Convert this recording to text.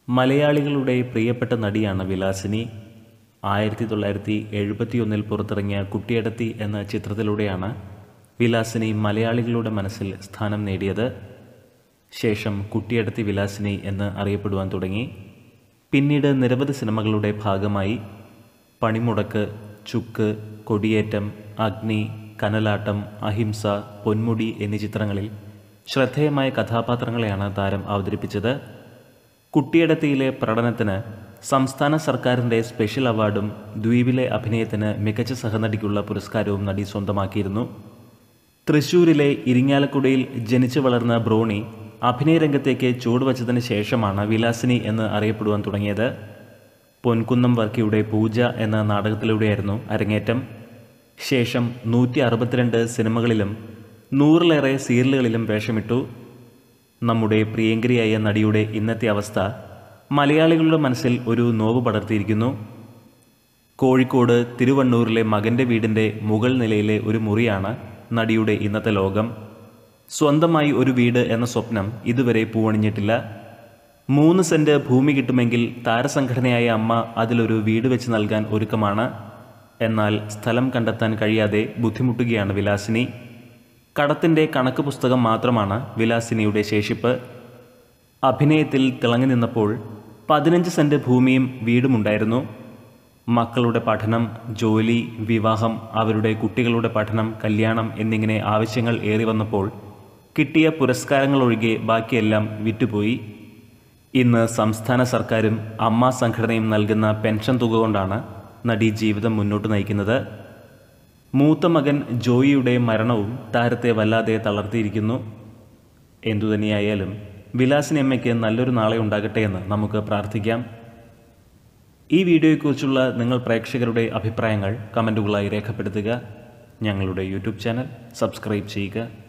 മലയാളികളുടെ പ്രിയപ്പെട്ട നടിയാണ് വിലാസിനി ആയിരത്തി തൊള്ളായിരത്തി എഴുപത്തിയൊന്നിൽ പുറത്തിറങ്ങിയ കുട്ടിയടത്തി എന്ന ചിത്രത്തിലൂടെയാണ് വിലാസിനി മലയാളികളുടെ മനസ്സിൽ സ്ഥാനം നേടിയത് ശേഷം കുട്ടിയടത്തി വിലാസിനി എന്ന് അറിയപ്പെടുവാൻ തുടങ്ങി പിന്നീട് നിരവധി സിനിമകളുടെ ഭാഗമായി പണിമുടക്ക് ചുക്ക് കൊടിയേറ്റം അഗ്നി കനലാട്ടം അഹിംസ പൊന്മുടി എന്നീ ചിത്രങ്ങളിൽ ശ്രദ്ധേയമായ കഥാപാത്രങ്ങളെയാണ് താരം അവതരിപ്പിച്ചത് കുട്ടിയടത്തിയിലെ പ്രകടനത്തിന് സംസ്ഥാന സർക്കാരിൻ്റെ സ്പെഷ്യൽ അവാർഡും ദ്വീപിലെ അഭിനയത്തിന് മികച്ച സഹനടിക്കുള്ള പുരസ്കാരവും നടി സ്വന്തമാക്കിയിരുന്നു തൃശൂരിലെ ഇരിങ്ങാലക്കുടയിൽ ജനിച്ചു വളർന്ന ബ്രോണി അഭിനയരംഗത്തേക്ക് ചുവടുവച്ചതിന് ശേഷമാണ് വിലാസിനി എന്ന് അറിയപ്പെടുവാൻ തുടങ്ങിയത് പൊൻകുന്നം വർക്കിയുടെ പൂജ എന്ന നാടകത്തിലൂടെയായിരുന്നു അരങ്ങേറ്റം ശേഷം നൂറ്റി അറുപത്തിരണ്ട് സിനിമകളിലും നൂറിലേറെ സീരിയലുകളിലും വേഷമിട്ടു നമ്മുടെ പ്രിയങ്കരിയായ നടിയുടെ ഇന്നത്തെ അവസ്ഥ മലയാളികളുടെ മനസ്സിൽ ഒരു നോവ് പടർത്തിയിരിക്കുന്നു കോഴിക്കോട് തിരുവണ്ണൂരിലെ മകൻ്റെ വീടിൻ്റെ മുകൾ നിലയിലെ ഒരു മുറിയാണ് നടിയുടെ ഇന്നത്തെ ലോകം സ്വന്തമായി ഒരു വീട് എന്ന സ്വപ്നം ഇതുവരെ പൂവണിഞ്ഞിട്ടില്ല മൂന്ന് സെൻറ്റ് ഭൂമി കിട്ടുമെങ്കിൽ താരസംഘടനയായ അമ്മ അതിലൊരു വീട് വെച്ച് നൽകാൻ ഒരുക്കമാണ് എന്നാൽ സ്ഥലം കണ്ടെത്താൻ കഴിയാതെ ബുദ്ധിമുട്ടുകയാണ് വിലാസിനി കടത്തിൻ്റെ കണക്ക് പുസ്തകം മാത്രമാണ് വിലാസിനിയുടെ ശേഷിപ്പ് അഭിനയത്തിൽ തിളങ്ങി നിന്നപ്പോൾ പതിനഞ്ച് സെൻറ്റ് ഭൂമിയും വീടുമുണ്ടായിരുന്നു മക്കളുടെ പഠനം ജോലി വിവാഹം അവരുടെ കുട്ടികളുടെ പഠനം കല്യാണം എന്നിങ്ങനെ ആവശ്യങ്ങൾ ഏറി വന്നപ്പോൾ കിട്ടിയ പുരസ്കാരങ്ങൾ ഒഴികെ ബാക്കിയെല്ലാം വിറ്റുപോയി ഇന്ന് സംസ്ഥാന സർക്കാരും അമ്മ സംഘടനയും നൽകുന്ന പെൻഷൻ തുക കൊണ്ടാണ് നടി ജീവിതം മുന്നോട്ട് നയിക്കുന്നത് മൂത്ത മകൻ ജോയിയുടെ മരണവും താരത്തെ വല്ലാതെ തളർത്തിയിരിക്കുന്നു എന്തുതന്നെയായാലും വിലാസിനി അമ്മയ്ക്ക് നല്ലൊരു നാളെ ഉണ്ടാകട്ടെ എന്ന് നമുക്ക് പ്രാർത്ഥിക്കാം ഈ വീഡിയോയെക്കുറിച്ചുള്ള നിങ്ങൾ പ്രേക്ഷകരുടെ അഭിപ്രായങ്ങൾ കമൻറ്റുകളായി രേഖപ്പെടുത്തുക ഞങ്ങളുടെ യൂട്യൂബ് ചാനൽ സബ്സ്ക്രൈബ് ചെയ്യുക